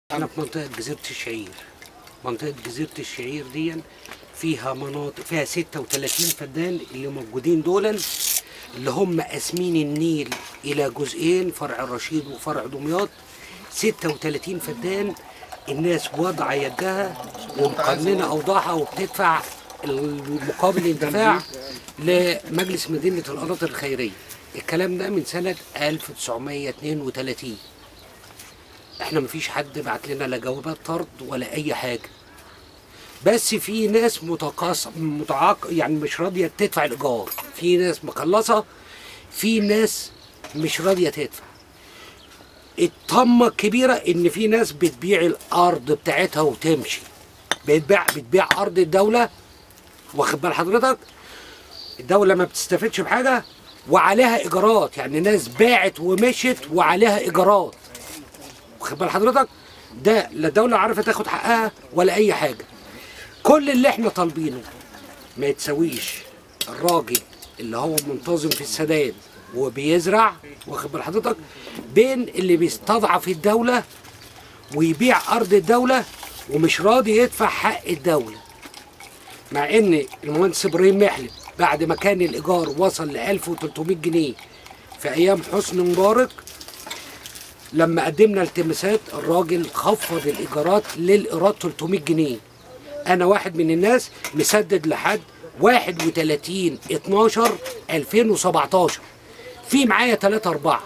انا في منطقه جزيره الشعير منطقه جزيره الشعير دي فيها مناطق فيها 36 فدان اللي موجودين دول اللي هم قاسمين النيل الى جزئين فرع الرشيد وفرع دمياط 36 فدان الناس واضعه يدها ومقننه اوضاعها وبتدفع المقابل الدفاع لمجلس مدينه الاراضي الخيريه الكلام ده من سنه 1932 احنا مفيش حد بعت لنا لا جوابات طرد ولا اي حاجه بس في ناس متقاص متعاق يعني مش راضيه تدفع الايجار في ناس مخلصه في ناس مش راضيه تدفع الطمه الكبيره ان في ناس بتبيع الارض بتاعتها وتمشي بتبيع بتبيع ارض الدوله واخد بال حضرتك الدوله ما بتستفدش بحاجه وعليها ايجارات يعني ناس باعت ومشت وعليها ايجارات واخد بال حضرتك ده لا الدوله عارفه تاخد حقها ولا اي حاجه كل اللي احنا طالبينه ما يتساويش الراجل اللي هو منتظم في السداد وبيزرع واخد بال حضرتك بين اللي بيستضعف الدوله ويبيع ارض الدوله ومش راضي يدفع حق الدوله مع ان المهندس ابراهيم محلب بعد ما كان الايجار وصل ل 1300 جنيه في ايام حسني مبارك لما قدمنا التماسات الراجل خفض الايجارات للايراد 300 جنيه انا واحد من الناس مسدد لحد 31 12 2017 في معايا 3 4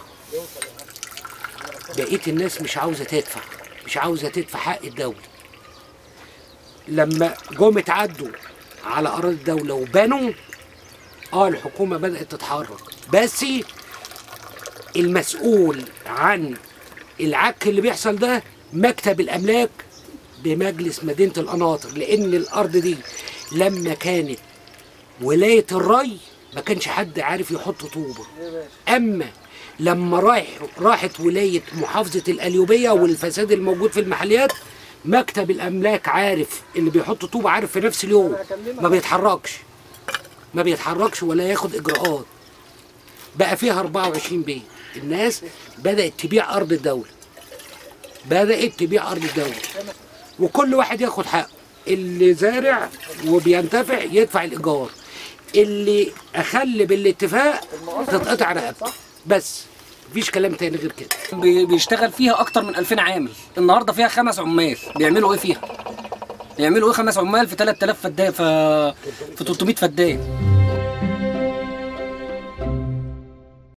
بقيه الناس مش عاوزه تدفع مش عاوزه تدفع حق الدوله لما جم اتعدوا على اراضي الدوله وبنوا اه الحكومه بدات تتحرك بس المسؤول عن العك اللي بيحصل ده مكتب الاملاك بمجلس مدينه القناطر لان الارض دي لما كانت ولايه الري ما كانش حد عارف يحط طوبه اما لما رايح راحت ولايه محافظه القليوبيه والفساد الموجود في المحليات مكتب الاملاك عارف اللي بيحط طوبه عارف في نفس اليوم ما بيتحركش ما بيتحركش ولا ياخد اجراءات بقى فيها 24 بيت الناس بدات تبيع ارض الدوله بدات تبيع ارض الدوله وكل واحد ياخد حقه اللي زارع وبينتفع يدفع الايجار اللي اخل بالاتفاق تتقطع رقبته بس مفيش كلام تاني غير كده بي- بيشتغل فيها اكتر من 2000 عامل النهارده فيها خمس عمال بيعملوا ايه فيها بيعملوا ايه خمس عمال في 3000 فدان في في 300 فدان